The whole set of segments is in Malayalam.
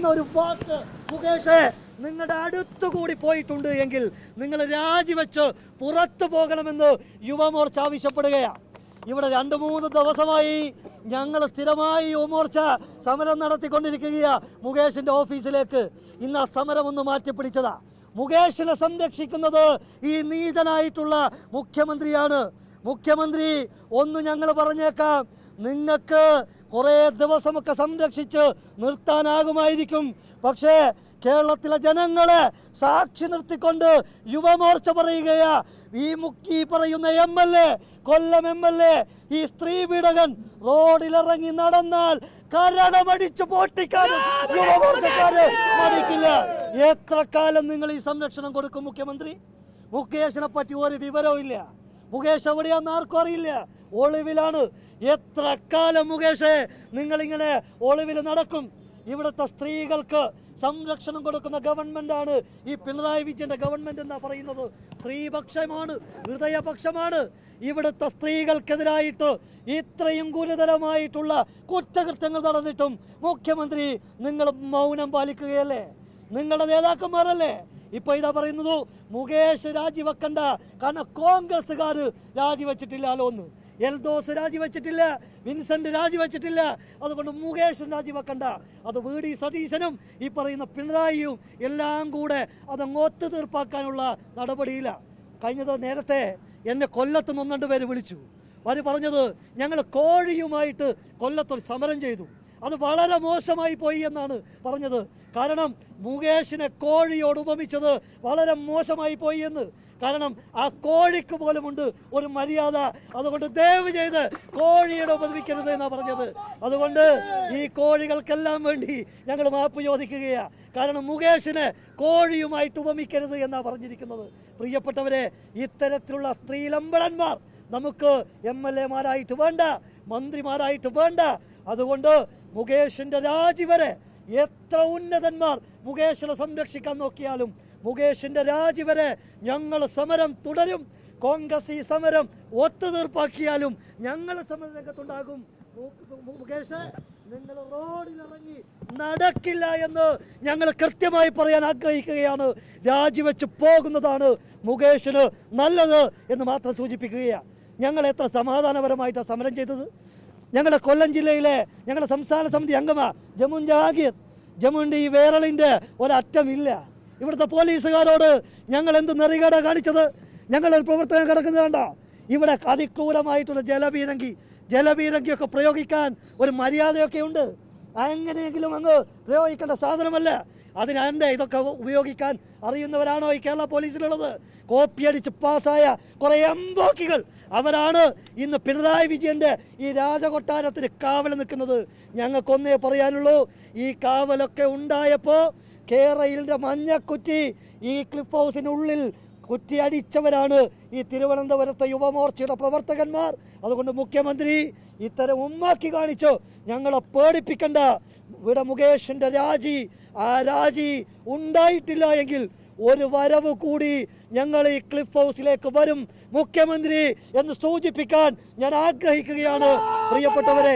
എന്ന ഒരു വാക്ക് മുകേഷ് നിങ്ങളുടെ അടുത്തു കൂടി പോയിട്ടുണ്ട് എങ്കിൽ നിങ്ങൾ രാജിവെച്ച് പുറത്തു പോകണമെന്ന് യുവമോർച്ച ആവശ്യപ്പെടുകയാണ് ഇവിടെ രണ്ട് മൂന്ന് ദിവസമായി ഞങ്ങൾ സ്ഥിരമായി യുവമോർച്ച സമരം നടത്തിക്കൊണ്ടിരിക്കുകയാ മുകേഷിന്റെ ഓഫീസിലേക്ക് ഇന്ന് ആ സമരം ഒന്ന് മാറ്റിപ്പിടിച്ചതാ മുകേഷിനെ സംരക്ഷിക്കുന്നത് ഈ നീതനായിട്ടുള്ള മുഖ്യമന്ത്രിയാണ് മുഖ്യമന്ത്രി ഒന്ന് ഞങ്ങൾ പറഞ്ഞേക്കാം നിങ്ങൾക്ക് കുറേ ദിവസമൊക്കെ സംരക്ഷിച്ച് നിർത്താനാകുമായിരിക്കും പക്ഷേ കേരളത്തിലെ ജനങ്ങളെ സാക്ഷി നിർത്തിക്കൊണ്ട് യുവമോർച്ച പറയുകയാ ഈ മുക്കി പറയുന്ന M L A Kollam M L A ഈ സ്ത്രീ പീഡകൻ റോഡിലിറങ്ങി നടന്നാൽ കരണമടിച്ചു പൊട്ടിക്കാനും യുവമോർച്ചക്കാര് മടിക്കില്ല എത്ര കാലം നിങ്ങൾ ഈ സംരക്ഷണം കൊടുക്കും മുഖ്യമന്ത്രി മുകേഷിനെ പറ്റി ഒരു വിവരവും ഇല്ല മുകേഷ് എവിടെയാന്ന് ആർക്കും അറിയില്ല ഒളിവിലാണ് എത്ര കാലം മുകേഷ് നിങ്ങൾ ഇങ്ങനെ ഒളിവിൽ നടക്കും ഇവിടുത്തെ സ്ത്രീകൾക്ക് സംരക്ഷണം കൊടുക്കുന്ന ഗവൺമെന്റ് ആണ് ഈ പിണറായി വിജയന്റെ ഗവൺമെന്റ് എന്നാ പറയുന്നത് സ്ത്രീപക്ഷമാണ് ഹൃദയപക്ഷമാണ് ഇവിടുത്തെ സ്ത്രീകൾക്കെതിരായിട്ട് ഇത്രയും ഗുരുതരമായിട്ടുള്ള കുറ്റകൃത്യങ്ങൾ നടന്നിട്ടും മുഖ്യമന്ത്രി നിങ്ങൾ മൗനം പാലിക്കുകയല്ലേ നിങ്ങളുടെ നേതാക്കന്മാരല്ലേ ഇപ്പൊ ഇതാ പറയുന്നത് മുകേഷ് രാജിവെക്കണ്ട കാരണം കോൺഗ്രസ്സുകാര് രാജിവെച്ചിട്ടില്ലല്ലോ ഒന്ന് എൽദോസ് രാജിവെച്ചിട്ടില്ല വിൻസെന്റ് രാജിവെച്ചിട്ടില്ല അതുകൊണ്ട് മുകേഷ് രാജിവെക്കണ്ട അത് വി ഡി സതീശനും ഈ പറയുന്ന പിണറായിയും എല്ലാം കൂടെ അതങ്ങ് ഒത്തുതീർപ്പാക്കാനുള്ള നടപടിയില്ല കഴിഞ്ഞത് നേരത്തെ എന്നെ കൊല്ലത്ത് നിന്ന് രണ്ട് പേര് വിളിച്ചു അവര് പറഞ്ഞത് ഞങ്ങൾ കോഴിയുമായിട്ട് കൊല്ലത്തൊരു സമരം ചെയ്തു അത് വളരെ മോശമായി പോയി എന്നാണ് പറഞ്ഞത് കാരണം മുകേഷിനെ കോഴിയോട് ഉപമിച്ചത് വളരെ മോശമായി പോയി എന്ന് കാരണം ആ കോഴിക്ക് പോലുമുണ്ട് ഒരു മര്യാദ അതുകൊണ്ട് ദയവ് ചെയ്ത് കോഴിയുടെ ഉപദ്രവിക്കരുത് എന്നാ പറഞ്ഞത് അതുകൊണ്ട് ഈ കോഴികൾക്കെല്ലാം വേണ്ടി ഞങ്ങൾ മാപ്പ് ചോദിക്കുകയാ കാരണം മുകേഷിനെ കോഴിയുമായിട്ട് ഉപമിക്കരുത് എന്നാ പറഞ്ഞിരിക്കുന്നത് പ്രിയപ്പെട്ടവരെ ഇത്തരത്തിലുള്ള സ്ത്രീലമ്പടന്മാർ നമുക്ക് എം എൽ എമാരായിട്ട് വേണ്ട മന്ത്രിമാരായിട്ട് വേണ്ട അതുകൊണ്ട് മുകേഷിന്റെ രാജി വരെ എത്ര ഉന്നതന്മാർ മുകേഷിനെ സംരക്ഷിക്കാൻ നോക്കിയാലും മുകേഷിന്റെ രാജി വരെ ഞങ്ങൾ സമരം തുടരും കോൺഗ്രസ് ഈ സമരം ഒത്തുതീർപ്പാക്കിയാലും ഞങ്ങൾ സമര രംഗത്തുണ്ടാകും മു- മു- മുകേഷ് നിങ്ങൾ റോഡിലിറങ്ങി നടക്കില്ല എന്ന് ഞങ്ങൾ കൃത്യമായി പറയാൻ ആഗ്രഹിക്കുകയാണ് രാജിവെച്ച് പോകുന്നതാണ് മുകേഷിന് നല്ലത് എന്ന് മാത്രം സൂചിപ്പിക്കുകയാണ് ഞങ്ങൾ എത്ര സമാധാനപരമായിട്ടാണ് സമരം ചെയ്തത് ഞങ്ങളുടെ കൊല്ലം ജില്ലയിലെ ഞങ്ങളുടെ സംസ്ഥാന സമിതി അംഗമാ ജമുൻ ജഹാംഗീർ ജമുന്റെ ഈ വേറളിന്റെ ഒരറ്റമില്ല ഇവിടുത്തെ പോലീസുകാരോട് ഞങ്ങൾ എന്ത് നെറികേട കാണിച്ചത് ഞങ്ങൾ ഒരു പ്രവർത്തനം കിടക്കുന്നത് കണ്ടോ ഇവിടെ അതിക്രൂരമായിട്ടുള്ള ജലപീരങ്കി ജലപീരങ്കിയൊക്കെ പ്രയോഗിക്കാൻ ഒരു മര്യാദയൊക്കെ ഉണ്ട് എങ്ങനെയെങ്കിലും അങ്ങ് പ്രയോഗിക്കേണ്ട സാധനമല്ല അതിനെന്റെ ഇതൊക്കെ ഉപയോഗിക്കാൻ അറിയുന്നവരാണോ ഈ കേരള പോലീസിലുള്ളത് കോപ്പിയടിച്ച് പാസ്സായ കുറെ എംബോക്കികൾ അവരാണ് ഇന്ന് പിണറായി വിജയന്റെ ഈ രാജകൊട്ടാരത്തിന് കാവൽ നിൽക്കുന്നത് ഞങ്ങൾക്കൊന്നേ പറയാനുള്ളൂ ഈ കാവലൊക്കെ ഉണ്ടായപ്പോ കേരളയിലെ മഞ്ഞക്കുറ്റി ഈ ക്ലിഫ് ഹൗസിനുള്ളിൽ കുറ്റി അടിച്ചവരാണ് ഈ തിരുവനന്തപുരത്തെ യുവമോർച്ചയുടെ പ്രവർത്തകന്മാർ അതുകൊണ്ട് മുഖ്യമന്ത്രി ഇത്തരം ഉമ്മാക്കി കാണിച്ചു ഞങ്ങളെ പേടിപ്പിക്കണ്ട ഇവിടെ മുകേഷിന്റെ രാജി ആ രാജി ഉണ്ടായിട്ടില്ല എങ്കിൽ ഒരു വരവ് കൂടി ഞങ്ങൾ ഈ ക്ലിഫ് ഹൗസിലേക്ക് വരും മുഖ്യമന്ത്രി എന്ന് സൂചിപ്പിക്കാൻ ഞാൻ ആഗ്രഹിക്കുകയാണ് പ്രിയപ്പെട്ടവരെ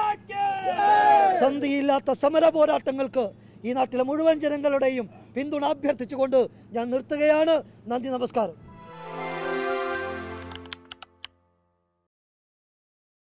സന്ധിയില്ലാത്ത സമര പോരാട്ടങ്ങൾക്ക് ഈ നാട്ടിലെ മുഴുവൻ ജനങ്ങളുടെയും പിന്തുണ അഭ്യർത്ഥിച്ചുകൊണ്ട് ഞാൻ നിർത്തുകയാണ് നന്ദി നമസ്കാരം